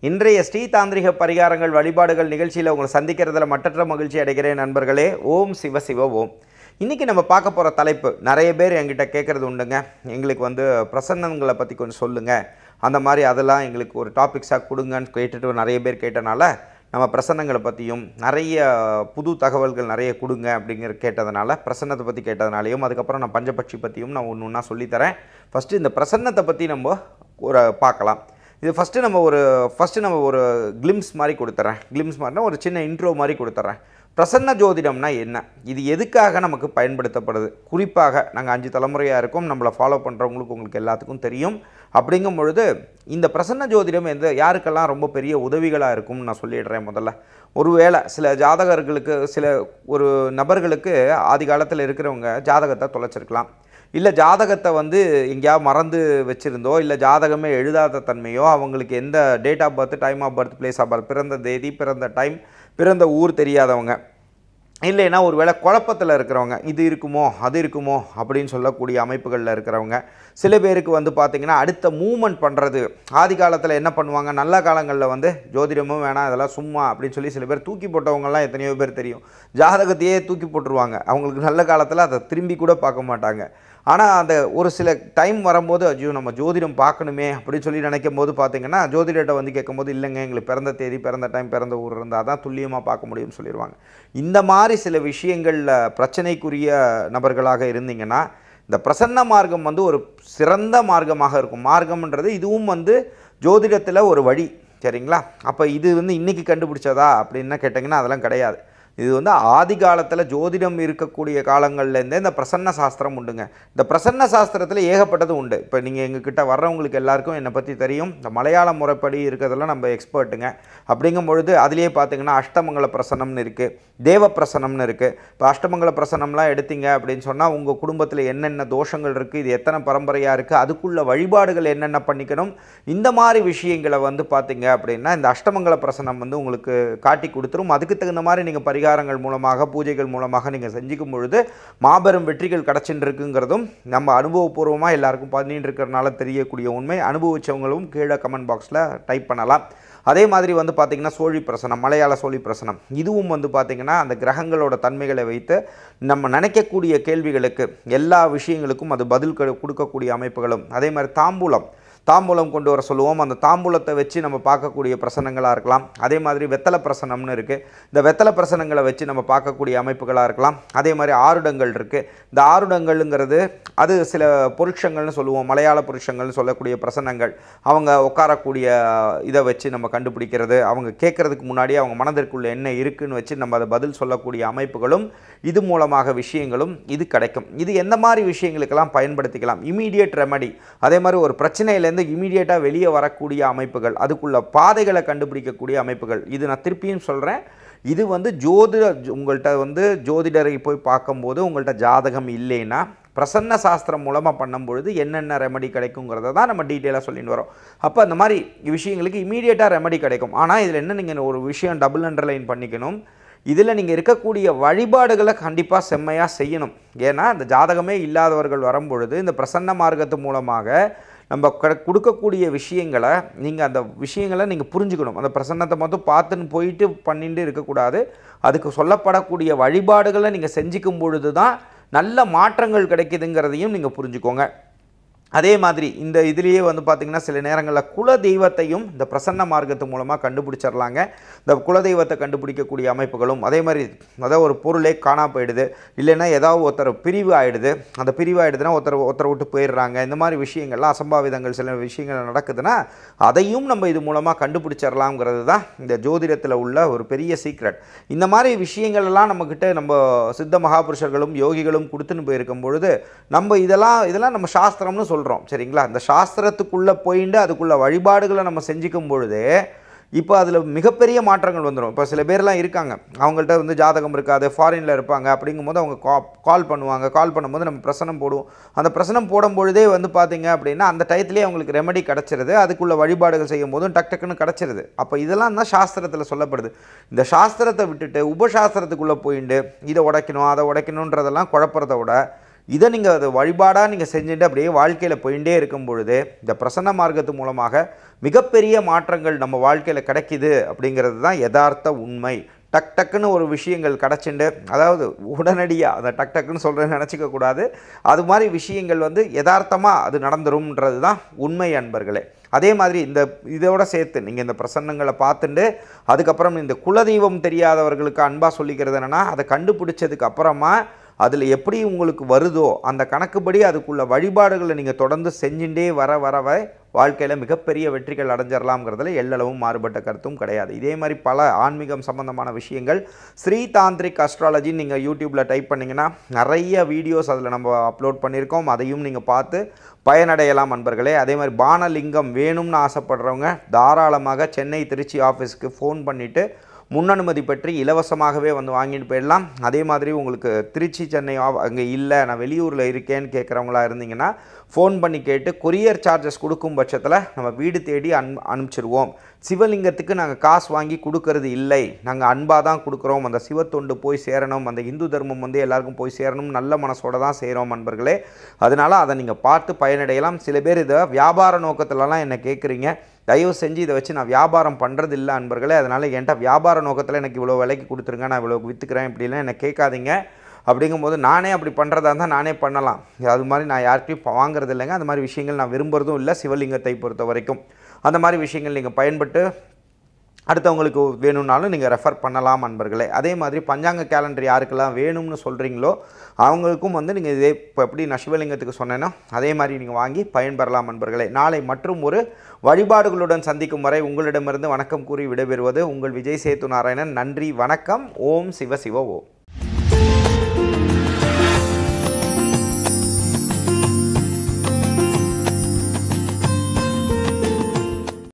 இன்றைய ஸ்ரீ தாந்திரிக பரிகாரங்கள் வழிபாடுகள் நிகழ்ச்சியில் உங்களை சந்திக்கிறதுல மட்டற்ற மகிழ்ச்சி அடைகிறேன் நண்பர்களே ஓம் சிவ சிவ ஓம் இன்றைக்கி நம்ம பார்க்க போகிற தலைப்பு நிறைய பேர் என்கிட்ட கேட்குறது உண்டுங்க எங்களுக்கு வந்து பிரசன்னங்களை பற்றி கொஞ்சம் சொல்லுங்கள் அந்த மாதிரி அதெல்லாம் எங்களுக்கு ஒரு டாபிக்ஸாக கொடுங்கன்னு கேட்டுட்டு நிறைய பேர் கேட்டனால நம்ம பிரசன்னங்களை பற்றியும் நிறைய புது தகவல்கள் நிறைய கொடுங்க அப்படிங்கிற கேட்டதுனால பிரசன்னத்தை பற்றி கேட்டதுனாலையும் அதுக்கப்புறம் நான் பஞ்சபட்சி பற்றியும் நான் ஒன்று ஒன்றா சொல்லித்தரேன் ஃபஸ்ட்டு இந்த பிரசன்னத்தை பற்றி நம்ம ஒரு பார்க்கலாம் இது ஃபஸ்ட்டு நம்ம ஒரு ஃபஸ்ட்டு நம்ம ஒரு கிளிம்ஸ் மாதிரி கொடுத்துட்றேன் கிளிம்ஸ் மாதிரினா ஒரு சின்ன இன்ட்ரோ மாதிரி கொடுத்துட்றேன் பிரசன்ன ஜோதிடம்னா என்ன இது எதுக்காக நமக்கு பயன்படுத்தப்படுது குறிப்பாக நாங்கள் அஞ்சு தலைமுறையாக இருக்கோம் நம்மளை ஃபாலோ பண்ணுறவங்களுக்கு உங்களுக்கு எல்லாத்துக்கும் தெரியும் அப்படிங்கும் பொழுது இந்த பிரசன்ன ஜோதிடம் எந்த யாருக்கெல்லாம் ரொம்ப பெரிய உதவிகளாக இருக்கும்னு நான் சொல்லிடுறேன் முதல்ல ஒருவேளை சில ஜாதகர்களுக்கு சில ஒரு நபர்களுக்கு ஆதி காலத்தில் இருக்கிறவங்க ஜாதகத்தை தொலைச்சிருக்கலாம் இல்லை ஜாதகத்தை வந்து எங்கேயாவது மறந்து வச்சுருந்தோ இல்லை ஜாதகமே எழுதாத தன்மையோ அவங்களுக்கு எந்த date of birth time of birth place of birth பிறந்த தேதி பிறந்த டைம் பிறந்த ஊர் தெரியாதவங்க இல்லைன்னா ஒரு வேளை குழப்பத்தில் இருக்கிறவங்க இது இருக்குமோ அது இருக்குமோ அப்படின்னு சொல்லக்கூடிய அமைப்புகளில் இருக்கிறவங்க சில பேருக்கு வந்து பார்த்திங்கன்னா அடுத்த மூமெண்ட் பண்ணுறது ஆதி காலத்தில் என்ன பண்ணுவாங்க நல்ல காலங்களில் வந்து ஜோதிடமும் வேணாம் இதெல்லாம் சும்மா அப்படின்னு சொல்லி சில பேர் தூக்கி போட்டவங்கலாம் எத்தனையோ பேர் தெரியும் ஜாதகத்தையே தூக்கி போட்டுருவாங்க அவங்களுக்கு நல்ல காலத்தில் அதை திரும்பி கூட பார்க்க மாட்டாங்க ஆனால் அந்த ஒரு சில டைம் வரும்போது ஐயோ நம்ம ஜோதிடம் பார்க்கணுமே அப்படின்னு சொல்லி நினைக்கும் போது பார்த்தீங்கன்னா ஜோதிடத்தை வந்து கேட்கும்போது இல்லைங்க எங்களுக்கு பிறந்த தேதி பிறந்த டைம் பிறந்த ஊர் இருந்தால் தான் துல்லியமாக பார்க்க முடியும்னு சொல்லிடுவாங்க இந்த மாதிரி சில விஷயங்களில் பிரச்சனைக்குரிய நபர்களாக இருந்தீங்கன்னா இந்த பிரசன்ன மார்க்கம் வந்து ஒரு சிறந்த மார்க்கமாக இருக்கும் மார்க்கம்ன்றது இதுவும் வந்து ஜோதிடத்தில் ஒரு வழி சரிங்களா அப்போ இது வந்து இன்றைக்கி கண்டுபிடிச்சதா அப்படின்னா கேட்டிங்கன்னா அதெல்லாம் கிடையாது இது வந்து ஆதி காலத்தில் ஜோதிடம் இருக்கக்கூடிய காலங்கள்லேருந்தே இந்த பிரசன்ன சாஸ்திரம் உண்டுங்க இந்த பிரசன்ன சாஸ்திரத்தில் ஏகப்பட்டது உண்டு இப்போ நீங்கள் எங்ககிட்ட வர்றவங்களுக்கு எல்லாருக்கும் என்னை பற்றி தெரியும் இந்த மலையாள முறைப்படி இருக்கிறதெல்லாம் நம்ம எக்ஸ்பர்ட்டுங்க அப்படிங்கும் பொழுது அதுலேயே பார்த்தீங்கன்னா அஷ்டமங்கல பிரசனம்னு இருக்குது தேவ பிரசனம்னு இருக்குது இப்போ அஷ்டமங்கல பிரசனம்லாம் எடுத்தீங்க அப்படின்னு சொன்னால் உங்கள் குடும்பத்தில் என்னென்ன தோஷங்கள் இருக்குது இது எத்தனை பரம்பரையாக இருக்குது அதுக்குள்ள வழிபாடுகள் என்னென்ன பண்ணிக்கணும் இந்த மாதிரி விஷயங்களை வந்து பார்த்தீங்க அப்படின்னா இந்த அஷ்டமங்கல பிரசனம் வந்து உங்களுக்கு காட்டி கொடுத்துரும் அதுக்கு தகுந்த மாதிரி நீங்கள் பரிகாரங்கள் மூலமாக பூஜைகள் மூலமாக நீங்கள் செஞ்சுக்கும் பொழுது மாபெரும் வெற்றிகள் கிடச்சின்னு இருக்குங்கிறதும் நம்ம அனுபவபூர்வமாக எல்லாருக்கும் பண்ணிட்டு இருக்கிறனால தெரியக்கூடிய உண்மை அனுபவிச்சவங்களும் கீழே கமெண்ட் பாக்ஸில் டைப் பண்ணலாம் அதே மாதிரி வந்து பார்த்திங்கன்னா சோழி பிரசனம் மலையாள சோழி பிரசனம் இதுவும் வந்து பார்த்திங்கன்னா அந்த கிரகங்களோட தன்மைகளை வைத்து நம்ம நினைக்கக்கூடிய கேள்விகளுக்கு எல்லா விஷயங்களுக்கும் அது பதில் க- கொடுக்கக்கூடிய அமைப்புகளும் அதே மாதிரி தாம்பூலம் தாம்பூலம் கொண்டு வர சொல்லுவோம் அந்த தாம்பூலத்தை வச்சு நம்ம பார்க்கக்கூடிய பிரசனங்களாக இருக்கலாம் அதே மாதிரி வெத்தலை பிரசனம்னு இருக்குது இந்த வெத்தலை பிரசனங்களை வச்சு நம்ம பார்க்கக்கூடிய அமைப்புகளாக இருக்கலாம் அதே மாதிரி ஆருடங்கள் இருக்குது இந்த ஆருடங்கள்ங்கிறது அது சில புருஷங்கள்னு சொல்லுவோம் மலையாள புருஷங்கள்னு சொல்லக்கூடிய பிரசனங்கள் அவங்க உட்காரக்கூடிய இதை வச்சு நம்ம கண்டுபிடிக்கிறது அவங்க கேட்குறதுக்கு முன்னாடி அவங்க மனதிற்குள்ள என்ன இருக்குன்னு வச்சு நம்ம அதை பதில் சொல்லக்கூடிய அமைப்புகளும் இது மூலமாக விஷயங்களும் இது கிடைக்கும் இது எந்த மாதிரி விஷயங்களுக்கெல்லாம் பயன்படுத்திக்கலாம் இமீடியட் ரெமடி அதே மாதிரி ஒரு பிரச்சனையிலேருந்து இமீடியட்டாக வெளியே வரக்கூடிய அமைப்புகள் அதுக்குள்ள பாதைகளை கண்டுபிடிக்கக்கூடிய அமைப்புகள் இது நான் திருப்பியும் சொல்கிறேன் இது வந்து ஜோதிட உங்கள்கிட்ட வந்து ஜோதிடரை போய் பார்க்கும்போது உங்கள்கிட்ட ஜாதகம் இல்லைன்னா பிரசன்ன சாஸ்திரம் மூலமாக பண்ணும்பொழுது என்னென்ன ரெமடி கிடைக்குங்கிறத தான் நம்ம டீட்டெயிலாக சொல்லிட்டு வரோம் அப்போ அந்த மாதிரி விஷயங்களுக்கு இமீடியட்டாக ரெமடி கிடைக்கும் ஆனால் இதில் என்ன நீங்கள் ஒரு விஷயம் டபுள் அண்டர்லைன் பண்ணிக்கணும் இதில் நீங்கள் இருக்கக்கூடிய வழிபாடுகளை கண்டிப்பாக செம்மையாக செய்யணும் ஏன்னா இந்த ஜாதகமே இல்லாதவர்கள் வரும்பொழுது இந்த பிரசன்ன மார்க்கத்து மூலமாக நம்ம க- கொடுக்கக்கூடிய விஷயங்களை நீங்கள் அந்த விஷயங்களை நீங்கள் புரிஞ்சுக்கணும் அந்த பிரசன்னத்தை மட்டும் பார்த்துன்னு போயிட்டு பண்ணிட்டு இருக்கக்கூடாது அதுக்கு சொல்லப்படக்கூடிய வழிபாடுகளை நீங்கள் செஞ்சுக்கும் பொழுது தான் நல்ல மாற்றங்கள் கிடைக்குதுங்கிறதையும் நீங்கள் புரிஞ்சுக்கோங்க அதே மாதிரி இந்த இதுலேயே வந்து பார்த்திங்கன்னா சில நேரங்களில் குல தெய்வத்தையும் இந்த பிரசன்ன மார்க்கத்து மூலமாக கண்டுபிடிச்சிடலாங்க இந்த குல தெய்வத்தை கண்டுபிடிக்கக்கூடிய அமைப்புகளும் அதே மாதிரி அதாவது ஒரு பொருளே காணா போயிடுது இல்லைன்னா ஏதாவது ஒருத்தர் பிரிவு ஆயிடுது அந்த பிரிவு ஆயிடுதுன்னா ஒருத்தர் ஒருத்தரை விட்டு போயிடுறாங்க இந்த மாதிரி விஷயங்கள்லாம் அசம்பாவிதங்கள் சில விஷயங்கள் நடக்குதுன்னா அதையும் நம்ம இது மூலமாக கண்டுபிடிச்சிடலாங்கிறது தான் இந்த ஜோதிடத்தில் உள்ள ஒரு பெரிய சீக்ரெட் இந்த மாதிரி விஷயங்கள் எல்லாம் நம்மக்கிட்ட நம்ம சித்த மகாபுருஷர்களும் யோகிகளும் கொடுத்துன்னு போயிருக்கும் பொழுது நம்ம இதெல்லாம் இதெல்லாம் நம்ம சாஸ்திரம்னு சொல்கிறோம் சரிங்களா இந்த சாஸ்திரத்துக்குள்ளே போயிட்டு அதுக்குள்ள வழிபாடுகளை நம்ம செஞ்சுக்கும் பொழுது இப்போ அதில் மிகப்பெரிய மாற்றங்கள் வந்துடும் இப்போ சில பேர்லாம் இருக்காங்க அவங்கள்ட்ட வந்து ஜாதகம் இருக்காது ஃபாரினில் இருப்பாங்க அப்படிங்கும்போது அவங்க கா கால் பண்ணுவாங்க கால் பண்ணும்போது நம்ம பிரசனம் போடுவோம் அந்த பிரசனம் போடும் பொழுதே வந்து பார்த்தீங்க அப்படின்னா அந்த டயத்துலேயே அவங்களுக்கு ரெமெடி கிடச்சிருது அதுக்குள்ள வழிபாடுகள் செய்யும் போதும் டக் டக்குன்னு கிடச்சிருது அப்போ இதெல்லாம் தான் சாஸ்திரத்தில் சொல்லப்படுது இந்த சாஸ்திரத்தை விட்டுட்டு உபசாஸ்திரத்துக்குள்ளே போயிட்டு இதை உடைக்கணும் அதை உடைக்கணுன்றதெல்லாம் குழப்பறத விட இதை நீங்கள் அது வழிபாடாக நீங்கள் செஞ்சுட்டு அப்படியே வாழ்க்கையில் போயிட்டே இருக்கும் பொழுது இந்த பிரசன்ன மார்க்கத்து மூலமாக மிகப்பெரிய மாற்றங்கள் நம்ம வாழ்க்கையில் கிடைக்குது அப்படிங்கிறது தான் யதார்த்த உண்மை டக் டக்குன்னு ஒரு விஷயங்கள் கிடச்சிண்டு அதாவது உடனடியாக அந்த டக் டக்குன்னு சொல்கிறேன்னு நினச்சிக்க கூடாது அது மாதிரி விஷயங்கள் வந்து யதார்த்தமாக அது நடந்துரும்ன்றது தான் உண்மை அன்பர்களே அதே மாதிரி இந்த இதோட சேர்த்து நீங்கள் இந்த பிரசன்னங்களை பார்த்துட்டு அதுக்கப்புறம் இந்த குலதெய்வம் தெரியாதவர்களுக்கு அன்பாக சொல்லிக்கிறது என்னென்னா அதை கண்டுபிடிச்சதுக்கு அப்புறமா அதில் எப்படி உங்களுக்கு வருதோ அந்த கணக்குப்படி அதுக்குள்ள வழிபாடுகளை நீங்கள் தொடர்ந்து செஞ்சுட்டே வர வரவே வாழ்க்கையில் மிகப்பெரிய வெற்றிகள் அடைஞ்சிடலாம்ங்கிறதுல எல்லளவும் மாறுபட்ட கருத்தும் கிடையாது இதே மாதிரி பல ஆன்மீகம் சம்பந்தமான விஷயங்கள் ஸ்ரீ தாந்திரிக் அஸ்ட்ராலஜின்னு நீங்கள் யூடியூப்பில் டைப் பண்ணிங்கன்னா நிறைய வீடியோஸ் அதில் நம்ம அப்லோட் பண்ணியிருக்கோம் அதையும் நீங்கள் பார்த்து பயனடையலாம் நண்பர்களே அதே மாதிரி பானலிங்கம் வேணும்னு ஆசைப்படுறவங்க தாராளமாக சென்னை திருச்சி ஆஃபீஸ்க்கு ஃபோன் பண்ணிவிட்டு முன்னனுமதி பெற்று இலவசமாகவே வந்து வாங்கிட்டு போயிடலாம் அதே மாதிரி உங்களுக்கு திருச்சி சென்னை அங்கே இல்லை நான் வெளியூரில் இருக்கேன்னு கேட்குறவங்களா இருந்தீங்கன்னா ஃபோன் பண்ணி கேட்டு கொரியர் சார்ஜஸ் கொடுக்கும் பட்சத்தில் நம்ம வீடு தேடி அன் அனுப்பிச்சிடுவோம் சிவலிங்கத்துக்கு நாங்கள் காசு வாங்கி கொடுக்கறது இல்லை நாங்கள் அன்பாக தான் கொடுக்குறோம் அந்த சிவத்தொண்டு போய் சேரணும் அந்த இந்து தர்மம் வந்து எல்லாருக்கும் போய் சேரணும் நல்ல மனசோட தான் செய்கிறோம் நண்பர்களே அதனால் அதை நீங்கள் பார்த்து பயனடையலாம் சில பேர் இதை வியாபார நோக்கத்துலலாம் என்ன கேட்குறீங்க தயவு செஞ்சு இதை வச்சு நான் வியாபாரம் பண்ணுறது இல்லை அன்பர்களே அதனால் என்கிட்ட வியாபார நோக்கத்தில் எனக்கு இவ்வளோ விலைக்கு கொடுத்துருங்க நான் இவ்வளோ விற்றுக்கிறேன் இப்படிலாம் என்னை கேட்காதீங்க அப்படிங்கும்போது நானே அப்படி பண்ணுறதா இருந்தால் நானே பண்ணலாம் அது மாதிரி நான் யார்கிட்டையும் வாங்குறது இல்லைங்க அந்த மாதிரி விஷயங்கள் நான் விரும்புகிறதும் இல்லை சிவலிங்கத்தை பொறுத்த வரைக்கும் அந்த மாதிரி விஷயங்கள் நீங்கள் பயன்பட்டு அடுத்தவங்களுக்கு வேணும்னாலும் நீங்கள் ரெஃபர் பண்ணலாம் அன்பர்களே அதே மாதிரி பஞ்சாங்க கேலண்டர் யாருக்கெல்லாம் வேணும்னு சொல்கிறீங்களோ அவங்களுக்கும் வந்து நீங்கள் இதே இப்போ எப்படி நான் சிவலிங்கத்துக்கு சொன்னேனோ அதே மாதிரி நீங்கள் வாங்கி பயன்பெறலாம் அன்பர்களே நாளை மற்றும் ஒரு வழிபாடுகளுடன் சந்திக்கும் வரை உங்களிடமிருந்து வணக்கம் கூறி விடைபெறுவது உங்கள் விஜய் சேத்து நாராயணன் நன்றி வணக்கம் ஓம் சிவ சிவ ஓம்